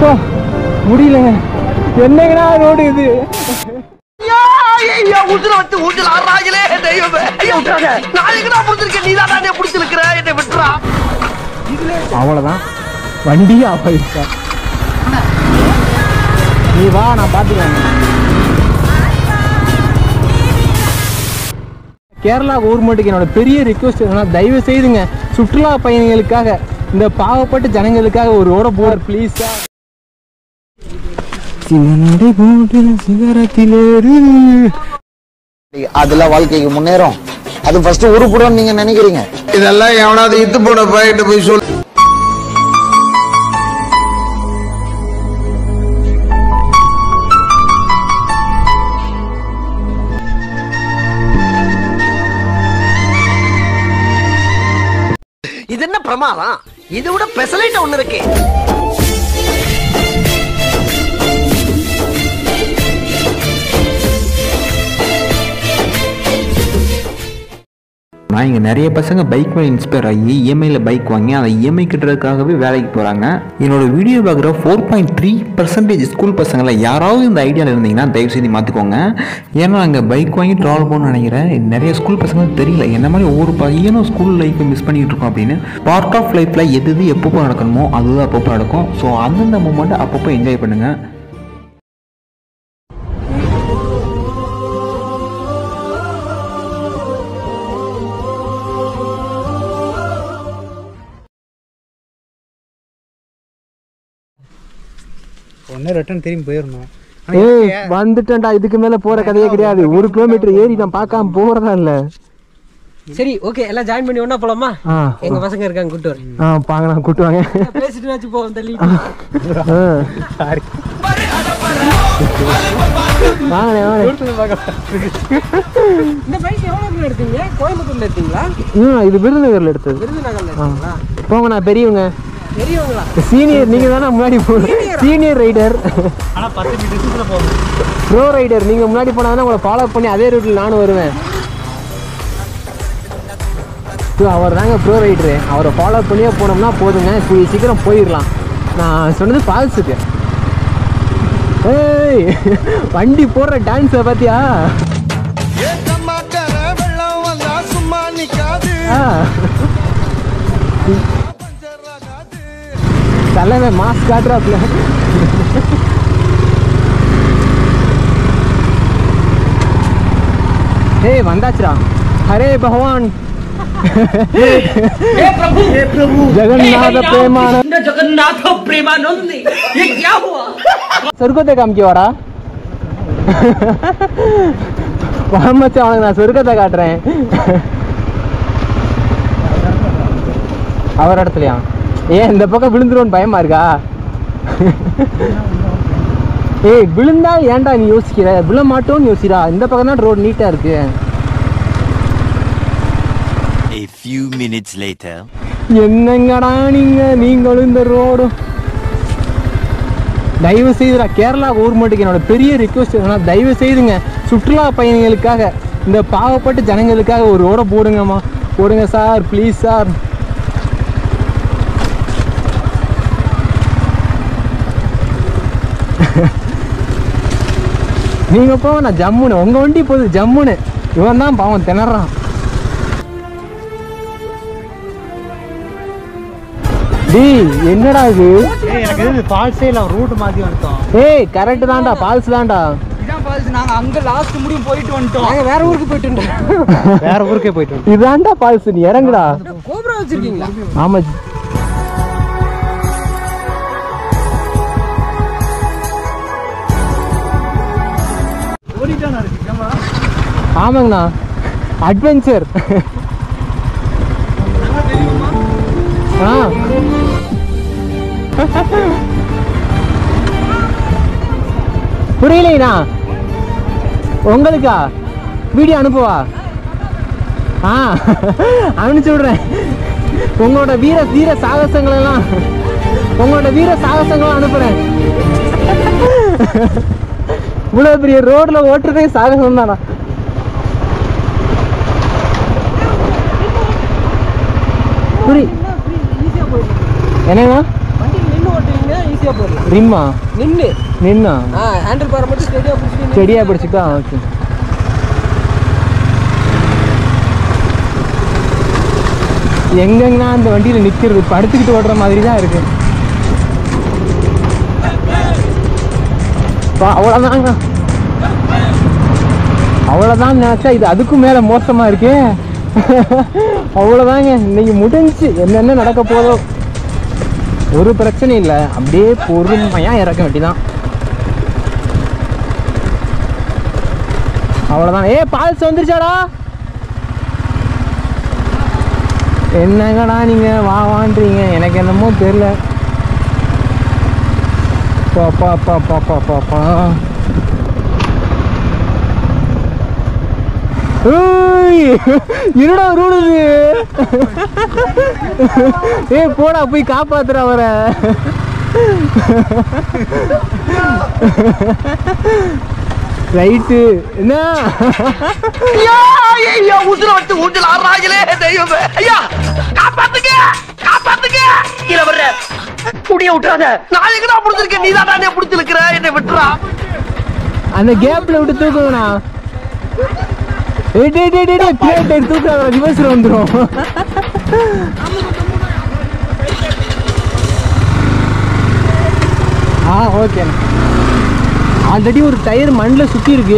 அப்பா முடியலங்க என்னங்கடா ரோடு இது ஐயா உசுர வச்சு ஊஞ்சல் ஆடுறாங்களே தெய்வமே ஐயா விட்டுறாங்க நான் எங்கடா புடிச்சிருக்கேன் நீ தான் என்ன புடிச்சிருக்கிற என்னை விட்டுறா அவ்வளோதான் வண்டியே ஆஃப் ஆயிடுச்சா நீ வா நான் பார்த்துக்கிறேன் கேரளா கவர்மெண்ட்டுக்கு என்னோட பெரிய ரிக்வஸ்ட் என்னன்னா தயவு செய்துங்க சுற்றுலா பயணிகளுக்காக இந்த பாவப்பட்ட ஜனங்களுக்காக ஒரு ரோட போர் ப்ளீஸா சிவனடை போட்டு சிகரத்திலேறு அதுல வாழ்க்கைக்கு முன்னேறும் அது ஃபர்ஸ்ட் உருப்படும்னு நீங்க நினைக்கிறீங்க இதெல்லாம் எவனாவது இத்து போன பையிட்டு போய் சொல்லு இது என்ன பிரமாதம் இதை விட பெசலைட் ஒண்ணு இருக்கு நான் இங்கே நிறைய பசங்க பைக் மேலே இன்ஸ்பயர் ஆகி இஎம்ஐயில் பைக் வாங்கி அதை இஎம்ஐ கட்டுறதுக்காகவே வேலைக்கு போகிறாங்க என்னோட வீடியோ பார்க்குற four point three percentage school பசங்களை யாராவது இந்த ஐடியாவில் இருந்தீங்கன்னா தயவு செய்து மாற்றிக்கோங்க ஏன்னா அங்கே பைக் வாங்கி ட்ராவல் பண்ணணும்னு நினைக்கிறேன் நிறைய ஸ்கூல் பசங்க தெரியல என்ன மாதிரி ஒவ்வொரு பையனும் ஸ்கூல் லைஃப்பை மிஸ் பண்ணிட்டு இருக்கோம் அப்படின்னு பார்ட் ஆஃப் லைஃப்பில் எது எது எப்பப்போ நடக்கணுமோ அதுதான் அப்பப்போ நடக்கும் ஸோ அந்தந்த மூமெண்ட்டை அப்பப்போ என்ஜாய் பண்ணுங்கள் ஒன்று ரிட்டர்ன் திரும்பி போயிடணும் ஏய் வந்துட்டேன்டா இதுக்கு மேல போற கதையே கிடையாது ஒரு கிலோமீட்டர் ஏறி நான் பார்க்காம போறதா இல்ல சரி ஓகே எல்லாம் ஜாயின் பண்ணி ஒண்ணா போலாமா ஆ எங்க பசங்க இருக்காங்க கூட்டு வரேன் ஆ பாங்கலாம் கூட்டுவாங்க பேசிட்டு வச்சு போவோம் தள்ளி ஆ. வாங்கண்ணே வாங்கண்ணே இந்த பைக் எவ்வளவு எடுத்தீங்க கோயம்புத்தூர்ல எடுத்தீங்களா ம் இது விருதுநகர்ல எடுத்தது விருதுநகர்ல எடுத்தீங்களா போங்க நான் பெரியவங்க பெரியவங்களா சீனியர் நீங்க தானே முன்னாடி போகணும் சீனியர் ரைடர் ஆனால் பத்து மீட்டர் போகும் ப்ரோ ரைடர் நீங்க முன்னாடி போனா தானே உங்களை ஃபாலோ பண்ணி அதே ரூட்ல நானும் வருவேன் ஸோ அவர் தாங்க ப்ரோ ரைடரு அவரை ஃபாலோ பண்ணியே போனோம்னா போதுங்க கூடிய சீக்கிரம் போயிடலாம் நான் சொன்னது ஃபால்ஸுக்கு ஏய் வண்டி போடுற டான்ஸை பார்த்தியா வெள்ளம் வந்தா சும்மா நிக்காது ஆ. தலைவன் மாஸ்க் காட்டுறாப்ல ஏய் வந்தாச்சுடா ஹரே பகவான் जगन्नाथ प्रेमानंद जगन्नाथ प्रेमानंद ये क्या हुआ சொர்க்கத்தை காமிக்க வாடா மச்சான் அவனுக்கு நான் சொர்க்கத்தை காட்டுறேன் அவர் இடத்துலயா ஏன் இந்த பக்கம் விழுந்துருவோன்னு பயமா இருக்கா ஏய் விழுந்தால் ஏன்டா நீ யோசிக்கிற விழ மாட்டோன்னு யோசிடா இந்த பக்கம் தான் ரோடு நீட்டா இருக்கு A few minutes later. என்னங்கடா நீங்க நீங்களும் இந்த ரோடும் தயவு செய்துடா கேரளா கவர்மெண்ட்டுக்கு என்னோட பெரிய ரிக்வஸ்ட் என்னன்னா தயவு செய்துங்க சுற்றுலா பயணிகளுக்காக இந்த பாவப்பட்ட ஜனங்களுக்காக ஒரு ரோட போடுங்கம்மா போடுங்க சார் ப்ளீஸ் சார் நீங்க போங்க நான் ஜம்முன்னு உங்க வண்டி போகுது ஜம்முன்னு இவன் தான் பாவம் திணறான் டேய் என்னடா இது ஏய் எனக்கு இது ஃபால்ஸே இல்லை ரூட் மாற்றி வந்துட்டோம் ஏய் கரெக்ட் தான்டா ஃபால்ஸ் தான்டா இதான் ஃபால்ஸ் நாங்க அங்க லாஸ்ட் முடியும் போயிட்டு வந்துட்டோம் நாங்க வேற ஊருக்கு போயிட்டு வந்துட்டோம் வேற ஊருக்கே போயிட்டு வந்தோம். இதான்டா ஃபால்ஸ் நீ இறங்குடா கோபுரம் வச்சிருக்கீங்களா ஆமா ஆமாங்கண்ணா அட்வென்ச்சர் ஆ புரியலைண்ணா உங்களுக்கா வீடியோ அனுப்புவா ஆ அனுப்பிச்சு விடுறேன் உங்களோட வீர வீர சாகசங்கள் எல்லாம் உங்களோட வீர சாகசங்களும் அனுப்புறேன் இவ்வளவு பெரிய ரோட்ல ஓட்டுறதே சாகசம் தானா புரி என்னண்ணா வண்டி நின்று ஓட்டுவீங்க ஈஸியாக போயிடலாம் ரிம்மா நின்று நின்னா ஆ ஹேண்டில் பாரை மட்டும் ஸ்டெடியாக பிடிச்சிட்டு செடியாக பிடிச்சிட்டா ஓகே எங்கெங்கன்னா அந்த வண்டியில் நிற்கிறது படுத்துக்கிட்டு ஓடுற மாதிரி தான் இருக்கு பா, அவ்வளோதாங்க அவ்வளோதான் நினச்சா இது அதுக்கும் மேலே மோசமாக இருக்கே அவ்வளோதாங்க இன்னைக்கு முடிஞ்சு என்னென்ன நடக்க போதோ ஒரு பிரச்சனை இல்லை அப்படியே பொறுமையாக இறக்க வேண்டிதான் அவ்வளோதான் ஏ பால்ஸ் வந்துருச்சாடா என்னங்கடா நீங்கள் வா வான்றீங்க எனக்கு என்னமோ தெரில பாப்பா பாப்பா பாப்பா பா ஏய், என்னடா ரூடுது ஏய் போடா போய் காப்பாத்துற அவரை ரைட்டு என்ன ஐயா ஐயா உசுர விட்டு ஊஞ்சல் ஆடுறாங்களே தெய்வமே ஐயா காப்பாத்துங்க காப்பாத்துங்க கீழே வர்ற முடிய விட்டுறாத நான் எங்கடா புடிச்சிருக்கேன் நீ தான் என்ன புடிச்சிருக்கிற என்னை விட்டுறா அந்த கேப்ல விட்டு தூக்குங்கண்ணா ஏய் டேய் டேய் டேய் டேய் பிளேட் எடுத்து தூக்காத ரிவர்ஸ்ல வந்துரும் ஆ ஓகே ஆல்ரெடி ஒரு டயர் மண்ணில் சுத்தி இருக்கு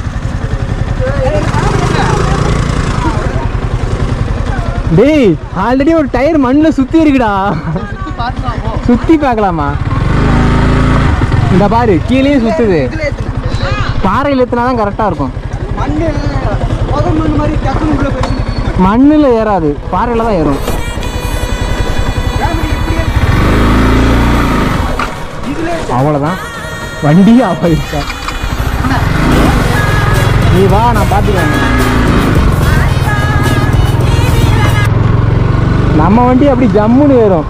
டேய் ஆல்ரெடி ஒரு டயர் மண்ணில் சுத்தி இருக்குடா சுத்தி பார்க்கலாமா இந்த பாரு கீழே சுத்துது பாறையில் ஏற்றினா தான் கரெக்டாக இருக்கும் மண்ணு புகை மண் மாதிரி டக்குனு உள்ள போயிடுச்சு மண்ணில் ஏறாது பாறையில் தான் ஏறும் அவ்வளோதான் வண்டியே ஆஃப் ஆயிடுச்சா நீ வா நான் பார்த்துக்கிறேன் நம்ம வண்டி அப்படி ஜம்முன்னு ஏறும்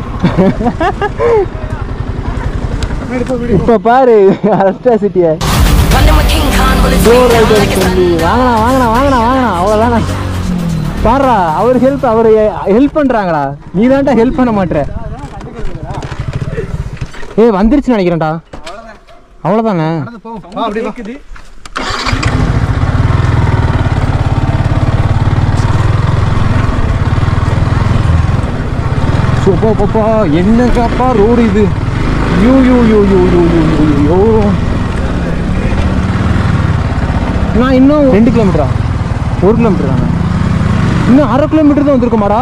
இப்போ பாரு அல்ட்ராசிட்டியை டோர் ரைடர் சொல்லி வாங்கண்ணா வாங்கண்ணா வாங்கண்ணா வாங்கண்ணா அவ்வளோதாண்ணா பாடுறா அவர் ஹெல்ப் அவர் ஹெல்ப் பண்ணுறாங்கடா நீ தான்டா ஹெல்ப் பண்ண மாட்ற ஏய் வந்துருச்சுன்னு நினைக்கிறேன்டா அவ்வளோதானே சூப்பா பாப்பா என்னங்கப்பா ரோடு இது யூ யூ யூ யூ யூ யூ யூ யூ நான் இன்னும் ரெண்டு கிலோமீட்டரா ஒரு கிலோமீட்டர் தானே இன்னும் அரை கிலோமீட்டர் தான் வந்திருக்குமாடா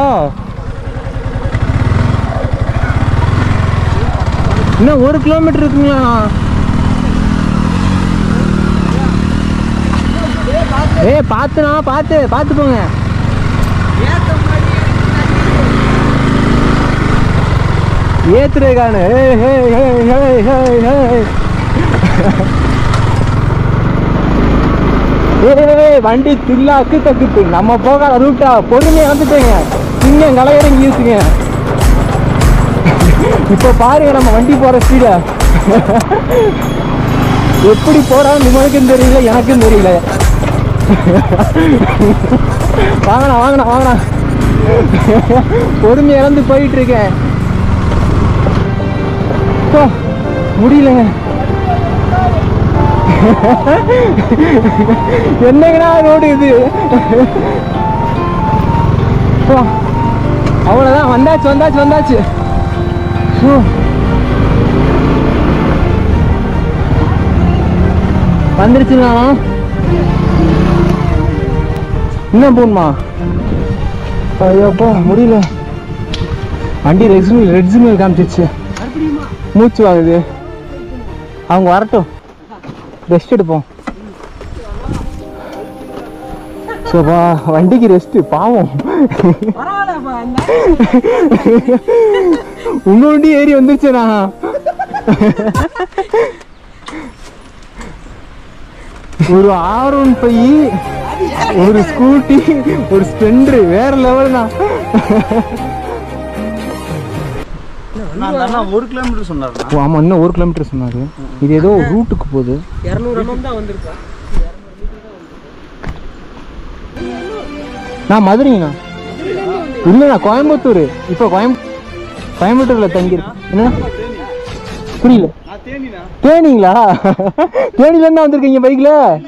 இன்னும் ஒரு கிலோமீட்டர் இருக்குங்களா ஏய் பார்த்துண்ணா பார்த்து பார்த்து போங்க ஏத்துறேக்கானு ஏய் ஹே ஹே ஹே ஹே ஹே ஏய் வண்டி தில்லாக்கு தக்குத்து நம்ம போகாத ரூட்டா பொறுமையா வந்துட்டேங்க சிங்கம் கலையறங்கி யூஸுங்க இப்போ பாருங்க நம்ம வண்டி போற ஸ்பீட எப்படி போறான்னு உங்களுக்கும் தெரியல எனக்கும் தெரியல வாங்கண்ணா வாங்கண்ணா வாங்கண்ணா பொறுமை இழந்து போயிட்டு இருக்கேன் அப்பா, முடியலங்க என்னங்கடா ரோடு இது அப்பா, அவ்வளவுதான் வந்தாச்சு வந்தாச்சு வந்தாச்சு ஹோ. வந்துருச்சுங்களா இன்னும் போகணுமா ஐயோப்பா முடியல வண்டி ரெட் சிக்னல் ரெட் சிக்னல் காமிச்சிருச்சு மூச்சு வாங்குது அவங்க வரட்டும் ரெஸ்ட் எடுப்போம் சோபா வண்டிக்கு ரெஸ்ட் பாவம் உங்க வண்டி ஏறி வந்துருச்சேண்ணா ஒரு ஆர் ஒன் பை ஒரு ஸ்கூட்டி ஒரு ஸ்பெண்டர் வேற லெவல் தான் ஒரு கிலோமீட்டர் சொன்னார் ஓ ஆமாம் இன்னும் ஒரு கிலோமீட்டர் சொன்னாரு இது ஏதோ ரூட்டுக்கு போகுது இரநூறு எம்எம் தான் வந்திருக்கா நான் மதுரைங்கண்ணா இல்லைண்ணா கோயம்புத்தூர் இப்போ கோயம் கோயம்புத்தூரில் தங்கியிருக்கேன் என்ன புரியல தேனிங்களா தேனில இருந்தா வந்திருக்கீங்க பைக்ல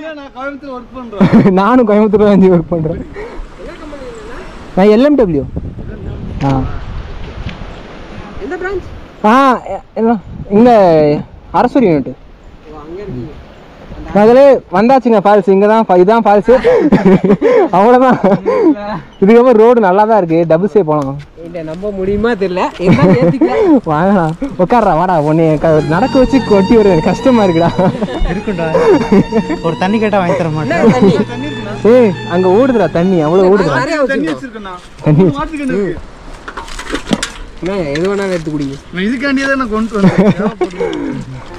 நானும் கோயம்புத்தூர்ல வந்து ஒர்க் பண்றேன் நான் எல்எம்டபிள்யூ ஆ எந்த பிரான்ச் ஆ எ- என்ன இங்க அரசூர் யூனிட் அதில் வந்தாச்சுங்க ஃபால்ஸ் இங்கே தான் இதுதான் ஃபால்ஸு அவ்வளோதான் இதுக்கப்புறம் ரோடு நல்லா தான் இருக்கு டபுள் சே போகலாம் இல்ல நம்ப முடியுமா தெரியல என்ன ஏத்திக்கல வாங்கடா உட்கார்றா வாடா உன்னை க- நடக்க வச்சு கொட்டி ஒரு கஷ்டமா இருக்குடா இருக்குண்டா ஒரு தண்ணி கேட்டா வாங்கி தர மாட்டேன் ஏய் அங்க ஓடுதுடா தண்ணி அவ்வளோ ஓடுதுடா நிறைய வச்சிருக்கோம் தண்ணி அண்ணா, எது வேணாலும் எடுத்து குடிங்க இதுக்காண்டியே தான் நான் கொண்டு வந்தேன்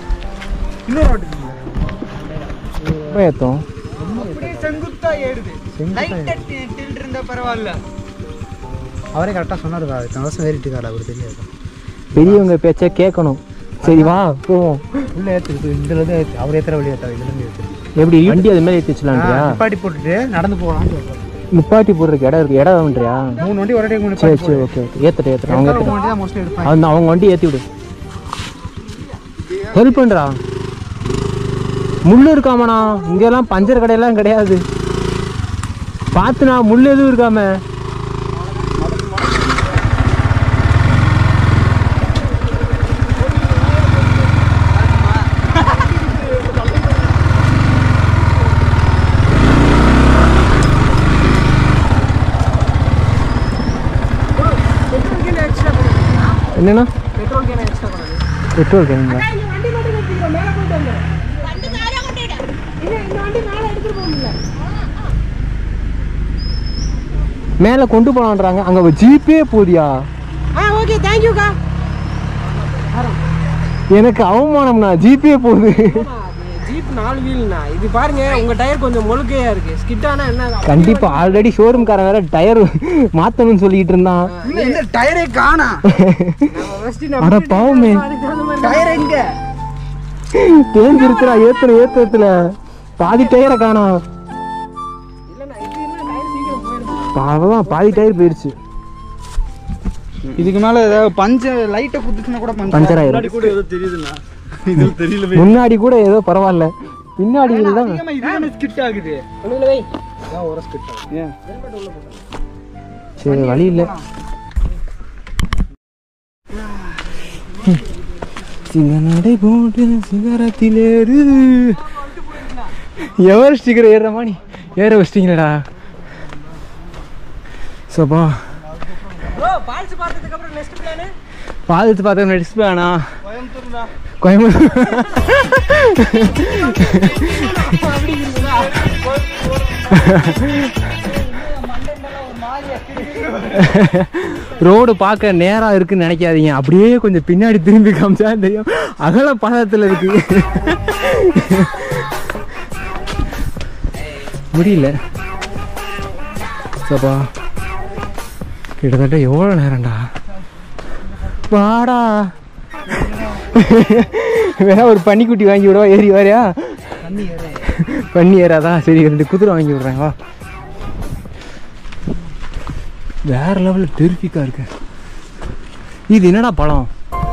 போய் ஏத்தோம் செங்குத்தா ஏறுது லைட்டா டில்ட் இருந்தா பரவாயில்ல அவரே கரெக்டாக சொன்னாருக்கா இத்தனை வருஷம் ஏறிட்டு இருக்காரு அவர் தெரியாது பெரியவங்க பேச்ச கேட்கணும் சரி வா போவோம் உள்ள ஏற்று இதுல இருந்து ஏத்து அவர் ஏத்துற வழி ஏற்றாரு இதுல இருந்து ஏற்று எப்படி வண்டி அது மாதிரி ஏற்றி வச்சலான்றியா நிப்பாட்டி போட்டுட்டு நடந்து போகலாம்னு சொல்றாரு. நிப்பாட்டி போடுறதுக்கு இடம் இருக்கு இடம் வேண்டியா மூணு வண்டி ஒரே டைம் சரி சரி ஓகே ஓகே ஏத்துட்டு ஏத்துட்டு அவங்க அவங்க ஏத்துட்டு வண்டி தான் மோஸ்ட்லி எடுப்பாங்க அந்த அவங்க வண்டி ஏத்தி விடு ஹெல்ப் பண்றா முள்ளு இருக்காமண்ணா இங்கெல்லாம் பஞ்சர் கடையெல்லாம் கிடையாது பார்த்துண்ணா முள்ளு எதுவும் இருக்காம என்னண்ணா பெட்ரோல் கேன் எக்ஸ்ட்ரா பண்ணது பெட்ரோல் கேனுங்களா வண்டி மட்டும் நிறுத்திக்கோ மேல போயிட்டு வந்துடும் வண்டி மேல கொண்டிடு இல்ல இந்த வண்டி மேல எடுத்துட்டு போக முடியல மேலே கொண்டு போலான்றாங்க அங்கே ஜீப்பே போதியா ஆ ஓகே தேங்க்யூக்கா எனக்கு அவமானம்ண்ணா ஜீப்பே போகுது ஜீப் நாலு வீல்ண்ணா இது பாருங்க உங்க டயர் கொஞ்சம் முழுக்கையா இருக்கு ஸ்கிட் ஆனா என்ன ஆகும்? கண்டிப்பா ஆல்ரெடி ஷோரூம்காரன் வேற டயர் மாத்தணும்னு சொல்லிட்டு இருந்தான் இந்த டயரே காணா ஃபர்ஸ்ட் அட பாவமே டயர் எங்க தேஞ்சிருச்சுடா ஏத்துற ஏத்துறதுல பாதி டயரை காணோம் இல்லண்ணா இது என்ன டயர் சீக்கிரம் போயிடும் பாவம் பாதி டயர் போயிருச்சு இதுக்கு மேல ஏதாவது பஞ்ச லைட்டை குத்துச்சுன்னா கூட பஞ்சர் ஆயிரும் கூட ஏதோ தெரியுதுண்ணா இது தெரியல முன்னாடி கூட ஏதோ பரவாயில்ல பின்னாடி தான் இதுதானே ஸ்கிட் ஆகுது ஒண்ணுல வை சரி வழி இல்லை சிங்க நடை போட்டு சிகரத்திலேறு எவர் ஸ்டிக்கர் ஏறுற மாதிரி ஏற வச்சிட்டீங்களடா சோப்பா ப்ரோ பால்ஸ் பார்த்ததுக்கு அப்புறம் நெக்ஸ்ட் பிளான் பாதத்து பார்த்த நடிச்சு வேணா கோயம்புத்தூர் ரோடு பார்க்க நேரா இருக்குன்னு நினைக்காதீங்க அப்படியே கொஞ்சம் பின்னாடி திரும்பி காமிச்சா தெரியும் அகல பாதத்தில் இருக்கு முடியல சப்பா கிட்டத்தட்ட எவ்வளோ நேரம்டா வாடா வேணா ஒரு பன்னிக்குட்டி வாங்கி விடவா ஏறி வாரியா பன்னி ஏறாதா சரி ரெண்டு குதிரை வாங்கி விடுறேன் வா வேற லெவலில் டெரிஃபிக்காக இருக்கு இது என்னடா பழம்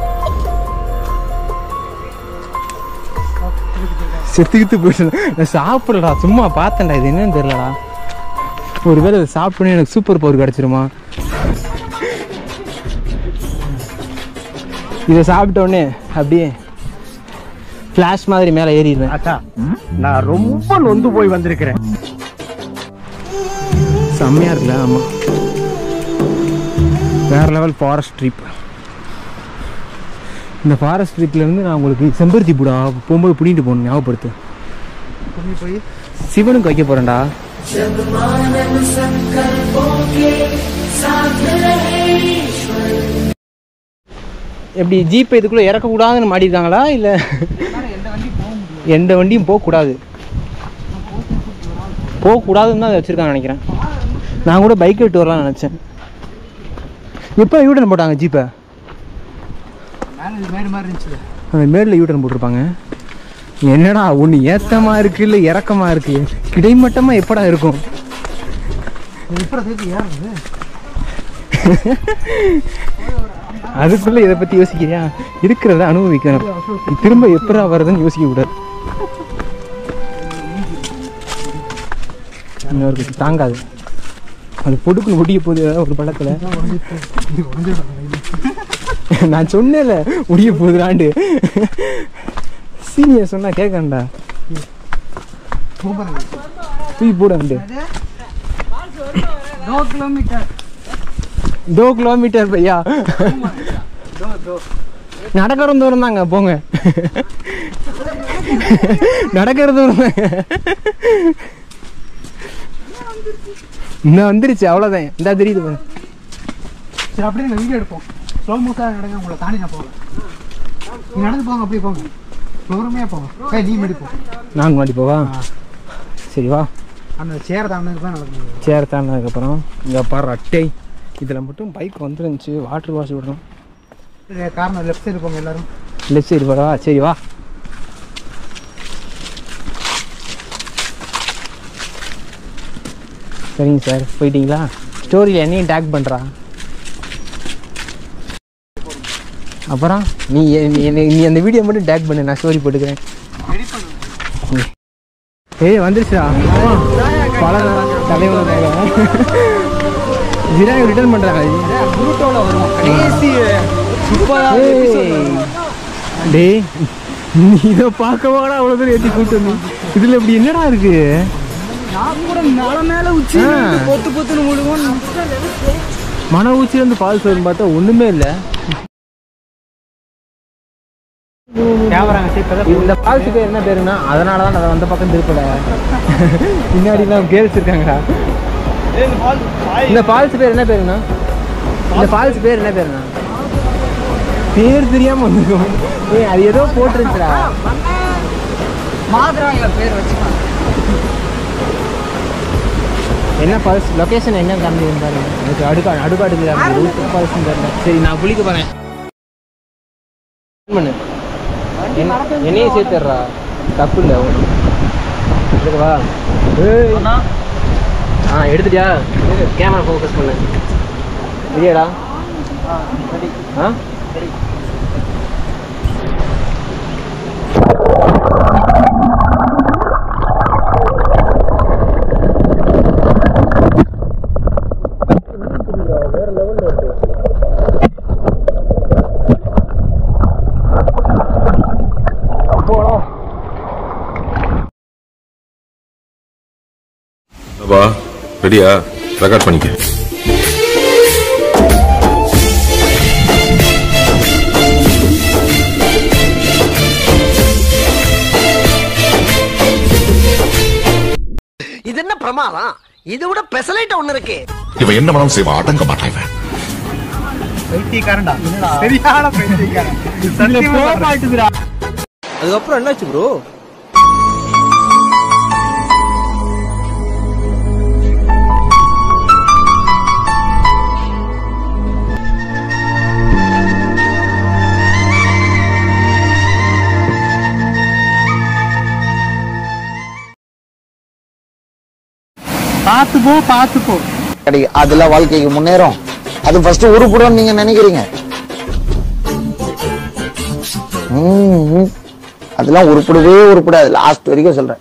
செத்துக்கிட்டு போயிட்டு நான் சாப்பிடலடா சும்மா பார்த்தேன்டா இது என்னன்னு தெரியலடா ஒருவேளை இதை சாப்பிட்டோன்னே எனக்கு சூப்பர் பவர் கிடச்சிருமா இதை சாப்பிட்ட உடனே அப்படியே ஃப்ளாஷ் மாதிரி மேலே ஏறிடுவேன் அத்தா நான் ரொம்ப நொந்து போய் வந்திருக்கிறேன் செம்மையா இருக்குல்ல ஆமா வேற லெவல் ஃபாரஸ்ட் ட்ரிப் இந்த ஃபாரஸ்ட் ட்ரிப்ல இருந்து நான் உங்களுக்கு செம்பருத்தி பூடா போகும்போது பிடிட்டு போகணும் ஞாபகப்படுத்து போய் சிவனுக்கு வைக்க போறேன்டா எப்படி ஜீப் இதுக்குள்ள இறக்கக்கூடாதுன்னு மாட்டிருக்காங்களா இல்ல எந்த வண்டியும் போகக்கூடாது போகக்கூடாதுன்னு தான் வச்சுருக்காங்க நினைக்கிறேன் நான் கூட பைக் விட்டு வரலாம்னு நினச்சேன் எப்போ யூட்டன் போட்டாங்க ஜீப்பை மேலே இது மேடு மாதிரி இருந்துச்சு அந்த மேடில் யூட்டன் போட்டிருப்பாங்க என்னடா ஒன்று ஏத்தமா இருக்கு இல்லை இறக்கமா இருக்கு கிடைமட்டமாக எப்படா இருக்கும் இப்போ சேர்த்து ஏறுது அதுக்குள்ள இதை பத்தி யோசிக்கிறியா இருக்கிறத அனுபவிக்கணும் திரும்ப எப்படா வர்றதுன்னு யோசிக்க கூடாது இன்னொரு தாங்காது அது பொடுக்குன்னு ஒடிய போகுது ஏதாவது ஒரு படத்துல நான் சொன்னேன்ல முடிய போகுதுடாண்டு சீனியர் சொன்னா கேட்கண்டா தூக்கி போடாண்டு दो किलोमीटर தோ கிலோமீட்டர் பையா நடக்கிற தூரம் தாங்க போங்க நடக்கிற தூரம் தாங்க இன்னும் வந்துருச்சு அவ்வளோதான் இந்த தெரியுது பாரு. சரி அப்படியே நாங்கள் வீடியோ எடுப்போம் ஸ்லோ மூஸாக நடங்க உங்களை தாண்டி நான் போவேன் நீ நடந்து போங்க அப்படியே போங்க பொறுமையாக போங்க ஏய் நீ மடிப்போம் நான் முன்னாடி போவா சரி வா அந்த சேர் தாண்டதுக்கு தான் நடக்கும் சேர் தாண்டினதுக்கப்புறம் இங்கே பாரு அட்டை இதில் மட்டும் பைக் வந்துருந்துச்சு வாட்டர் வாஷ் விடணும் இது காரணம் லெஃப்ட் சைடு போங்க எல்லாரும் லெஃப்ட் சைடு போடவா சரி வா சரிங்க சார் போயிட்டீங்களா ஸ்டோரியில் என்னையும் டேக் பண்ணுறா அப்புறம் நீ எ- நீ என்னை- நீ அந்த வீடியோ மட்டும் டேக் பண்ணு நான் ஸ்டோரி போட்டுக்கிறேன் ஏய் வந்துருச்சுடா பல தலைவன் ஜிராக ரிட்டர்ன் பண்ணுறாங்க டேய் நீ இதை பார்க்கவாடா அவ்வளோ தூரம் ஏற்றி கூட்டு வந்து இதில் இப்படி என்னடா இருக்கு ஆ. மன ஊச்சிலேருந்து பால் சோறுன்னு பார்த்தா ஒன்றுமே இல்லை இந்த ஃபால்ஸ் பேர் என்ன பேருன்னா அதனால தான் நான் அந்த பக்கம் திருப்பல பின்னாடி தான் கேர்ள்ஸ் இருக்காங்கடா இந்த ஃபால்ஸ் பேர் என்ன பேருண்ணா இந்த ஃபால்ஸ் பேர் என்ன பேருண்ணா பேர் தெரியாம வந்துருக்கோம் ஏய் அது ஏதோ போட்டுருச்சுடா மாதிராங்க பேர் வச்சுக்கலாம் என்ன ஃபால்ஸ் லொகேஷன் என்ன காமிச்சு பாருங்க எனக்கு அடுக்காடு அடுக்காடு ரூட் ஃபால்ஸ் தெரியல சரி நான் குளிக்க போறேன் பண்ணு என்ன- என்னையும் சேர்த்துடுறா தப்பு இல்லை எடுக்கவா ஏய். ஆ எடுத்துட்டியா கேமரா ஃபோக்கஸ் பண்ணு இல்லையாடா ஆ அப்பா ரெடியா ரெக்கார்ட் பண்ணிக்க இது என்ன பிரமாதம் இது விட பெசலைட் ஒண்ணு இருக்கு இவன் என்ன வேணாலும் செய்வான் அடங்க மாட்டான் இவன் பைத்தியக்காரன்டா சரியான பைத்தியக்காரன் சத்தியமா சொல்றேன். அதுக்கப்புறம் என்னாச்சு ப்ரோ பார்த்து போ பார்த்து போ கிடைக்கும் அதுல வாழ்க்கைக்கு முன்னேறும் அது ஃபர்ஸ்ட் உருப்படும் நீங்க நினைக்கிறீங்க ம், ம். அதெல்லாம் உருப்படவே உருப்படாது லாஸ்ட் வரைக்கும் சொல்றேன்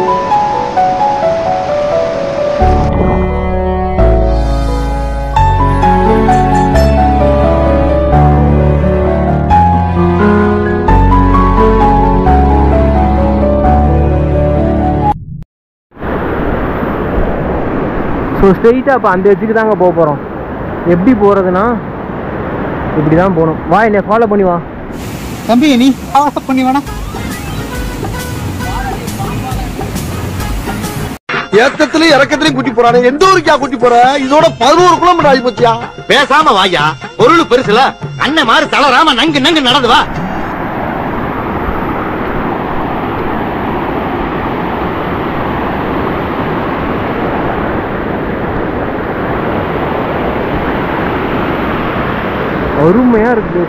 ஸோ ஸ்ட்ரெயிட்டாக இப்போ அந்த எட்ஜுக்கு தாங்க போக போகிறோம் எப்படி போகிறதுனா இப்படி தான் போகணும் வா என்னை ஃபாலோ பண்ணி வா தம்பி நீ ஆசை பண்ணி வேணா ஏத்தத்திலயும் இறக்கத்திலயும் கூட்டி போறானே எந்த ஊருக்கா கூட்டி போற இதோட பதினோரு கிலோமீட்டர் ஆகி போச்சியா பேசாம வாயா பொருள் பெருசுல அண்ணன் மாதிரி தளராம நங்கு நங்கு நடந்து வா அருமையாக இருக்குது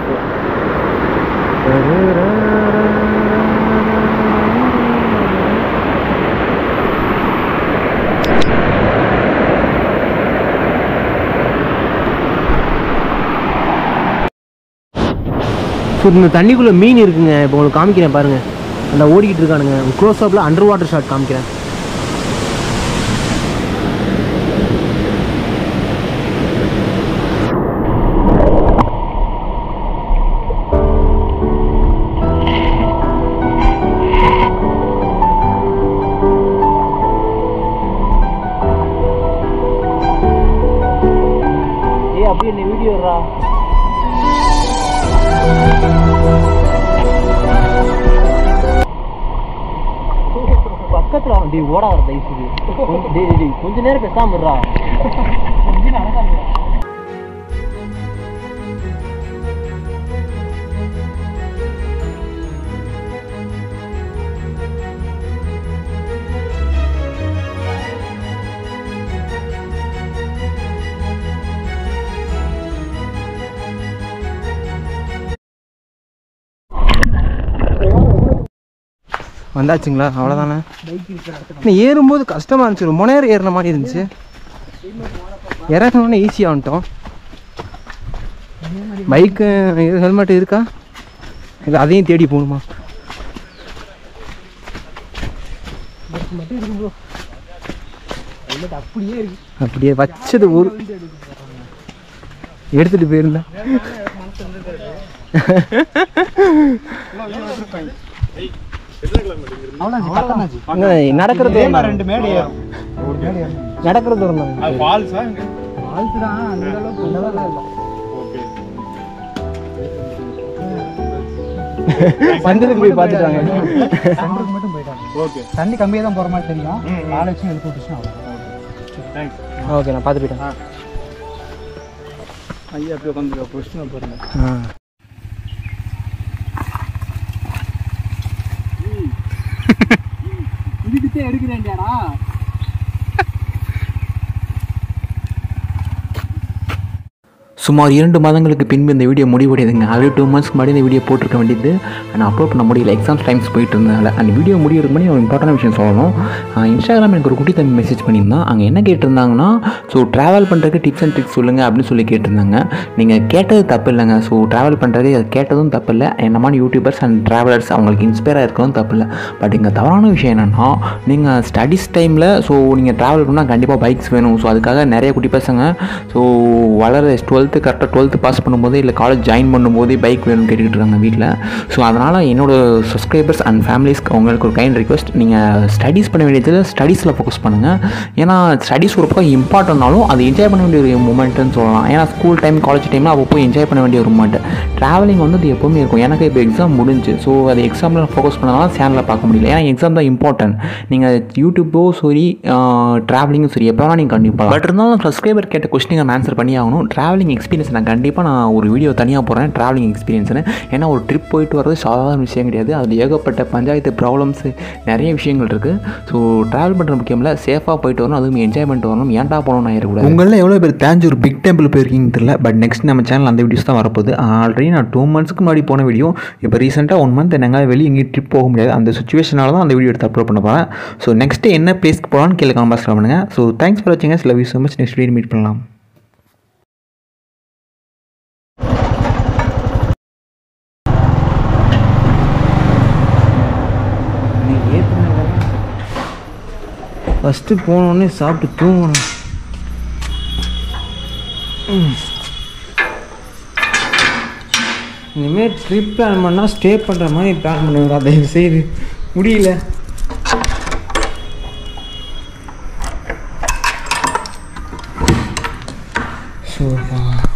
ஸோ இந்த தண்ணிக்குள்ளே மீன் இருக்குங்க இப்போ உங்களுக்கு காமிக்கிறேன் பாருங்கள் அந்த ஓடிக்கிட்டு இருக்கானுங்க க்ளோஸ் அப்பில் அண்டர் வாட்டர் ஷாட் காமிக்கிறேன் ஏய் அப்படியே என்ன வீடியோடா பக்கத்துல அவன் டேய் ஓட வர தயவு செய்து கொஞ்சம் டேய் டேய், டேய் கொஞ்ச நேரம் பேசாம இருடா கொஞ்சம் நடக்காம இருடா. வந்தாச்சுங்களா அவ்வளோதானே இன்னும் ஏறும்போது கஷ்டமாக இருந்துச்சு ரொம்ப நேரம் ஏறின மாதிரி இருந்துச்சு இறங்கினோடனே ஈஸியாக வந்துட்டோம் பைக்கு ஹெல்மெட் இருக்கா இல்லை அதையும் தேடி போகணுமா அப்படியே அப்படியே வச்சது ஒரு எடுத்துட்டு போயிருந்தேன் அங்க நடக்கிறது தூரம் தான். ரெண்டு மேடு ஏறும் ஒரு மேடு ஏறும் நடக்கிறது தூரம் தான். அது ஃபால்ஸா இங்க வாழ்த்து தான் அந்த அளவுக்கு அந்த அளவுக்கு இல்லை ஓகே வந்ததுக்கு போய் பார்த்துட்டு வாங்க சென்டருக்கு மட்டும் போயிட்டாங்க ஓகே தண்ணி கம்மியாக தான் போகிற மாதிரி தெரியும் நாலு வச்சு எடுத்து விட்டுச்சுன்னா அவ்வளோ தேங்க்ஸ் ஓகே நான் பார்த்து போயிட்டேன் ஐயா அப்படியே உட்காந்துருக்க கொஸ்டின் பாருங்க ஆ இதுக்கிட்டே எடுக்கிறேன்டாடா சுமார் இரண்டு மாதங்களுக்கு பின்பு இந்த வீடியோ முடிவடையுதுங்க ஆல்ரெடி டூ மந்த்ஸ்க்கு முன்னாடி இந்த வீடியோ போட்டிருக்க வேண்டியது ஆனால் அப்லோட் பண்ண முடியல எக்ஸாம்ஸ் டைம்ஸ் போயிட்டு இருந்தனால அந்த வீடியோ முடியறதுக்கு முன்னாடி ஒரு இம்பார்ட்டன்ட் விஷயம் சொல்லணும் இன்ஸ்டாகிராம் எனக்கு ஒரு குட்டி தம்பி மெசேஜ் பண்ணியிருந்தான் அங்கே என்ன கேட்டிருந்தாங்கன்னா ஸோ ட்ராவல் பண்ணுறதுக்கு டிப்ஸ் அண்ட் ட்ரிக்ஸ் சொல்லுங்கள் அப்படின்னு சொல்லி கேட்டிருந்தாங்க நீங்கள் கேட்டது தப்பு இல்லைங்க ஸோ ட்ராவல் பண்ணுறது அது கேட்டதும் தப்பு இல்லை என்னமான யூடியூபர்ஸ் அண்ட் ட்ராவலர்ஸ் அவங்களுக்கு இன்ஸ்பயராக இருக்கிறதும் தப்பு இல்லை பட் இங்கே தவறான விஷயம் என்னென்னா நீங்கள் ஸ்டடீஸ் டைமில் ஸோ நீங்கள் ட்ராவல் பண்ணால் கண்டிப்பாக பைக்ஸ் வேணும் ஸோ அதுக்காக நிறைய குட்டி பசங்க ஸோ வளர டுவெல்த்து கரெக்டாக டுவெல்த்து பாஸ் பண்ணும்போது இல்லை காலேஜ் ஜாயின் பண்ணும்போதே பைக் வேணும்னு கேட்டுக்கிட்டு இருக்காங்க வீட்டில் ஸோ அதனால் என்னோட சப்ஸ்கிரைபர்ஸ் அண்ட் ஃபேமிலிஸ்க்கு அவங்களுக்கு ஒரு கைண்ட் ரிக்வஸ்ட் நீங்கள் ஸ்டடீஸ் பண்ண வேண்டியது ஸ்டடீஸில் ஃபோக்கஸ் பண்ணுங்கள் ஏன்னா ஸ்டடீஸ் ஒரு பக்கம் இம்பார்ட்டன்ட்னாலும் அது என்ஜாய் பண்ண வேண்டிய ஒரு மூமெண்ட்டுன்னு சொல்லலாம் ஏன்னா ஸ்கூல் டைம் காலேஜ் டைமில் அப்போ போய் என்ஜாய் பண்ண வேண்டிய ஒரு மூமெண்ட் ட்ராவலிங் வந்து அது எப்போவுமே இருக்கும் எனக்கு இப்போ எக்ஸாம் முடிஞ்சு ஸோ அது எக்ஸாமில் ஃபோக்கஸ் பண்ணனால சேனலில் பார்க்க முடியல ஏன்னா எக்ஸாம் தான் இம்பார்ட்டன்ட் நீங்கள் யூடியூப்போ சரி ட்ராவலிங்கும் சரி எப்போ வேணால் நீங்கள் கண்டிப்பாக பட் இருந்தாலும் சப்ஸ்கிரைபர் கேட்ட கொஸ்டின் நான் ஆன்சர் பண்ணி ஆகணும் ட்ராவலிங் எக்ஸ்பீரியன்ஸ் நான் கண்டிப்பாக நான் ஒரு வீடியோ தனியாக போடுறேன் ட்ராவலிங் எக்ஸ்பீரியன்ஸ்னு ஏன்னா ஒரு ட்ரிப் போயிட்டு வர்றது சாதாரண விஷயம் கிடையாது அதில் ஏகப்பட்ட பஞ்சாயத்து ப்ராப்ளம்ஸ் நிறைய விஷயங்கள் இருக்குது ஸோ ட்ராவல் பண்ணுற முக்கியம் இல்லை சேஃபாக போயிட்டு வரணும் அதுவும் என்ஜாய் பண்ணிட்டு வரணும் ஏன்டா போகணும்னு ஆயிடக்கூடாது உங்களில் எவ்வளோ பேர் தேஞ்சூர் பிக் டெம்பிள் போயிருக்கீங்கன்னு தெரியல பட் நெக்ஸ்ட் நம்ம சேனல் அந்த வீடியோஸ் தான் வரப்போகுது ஆல்ரெடி நான் டூ மந்த்ஸ்க்கு முன்னாடி போன வீடியோ இப்போ ரீசெண்டாக ஒன் மந்த் எங்கள் வெளியே எங்கேயும் ட்ரிப் போக முடியாது அந்த சுச்சுவேஷனால தான் அந்த வீடியோ எடுத்து அப்லோட் பண்ண போகிறேன் ஸோ நெக்ஸ்ட்டு என்ன பிளேஸ்க்கு போகலான்னு கீழே காம்பாஸ் பண்ணுங்கள் ஸோ தேங்க்ஸ் ஃபார் வாட்சிங்க சில you so much next video meet பண்ணலாம் ஃபஸ்ட்டு போனோடனே சாப்பிட்டு தூங்கணும் ம். இனிமேல் ட்ரிப் பிளான் பண்ணால் ஸ்டே பண்ணுற மாதிரி பிளான் பண்ணுங்கடா தயவு செய்து முடியல ஸோ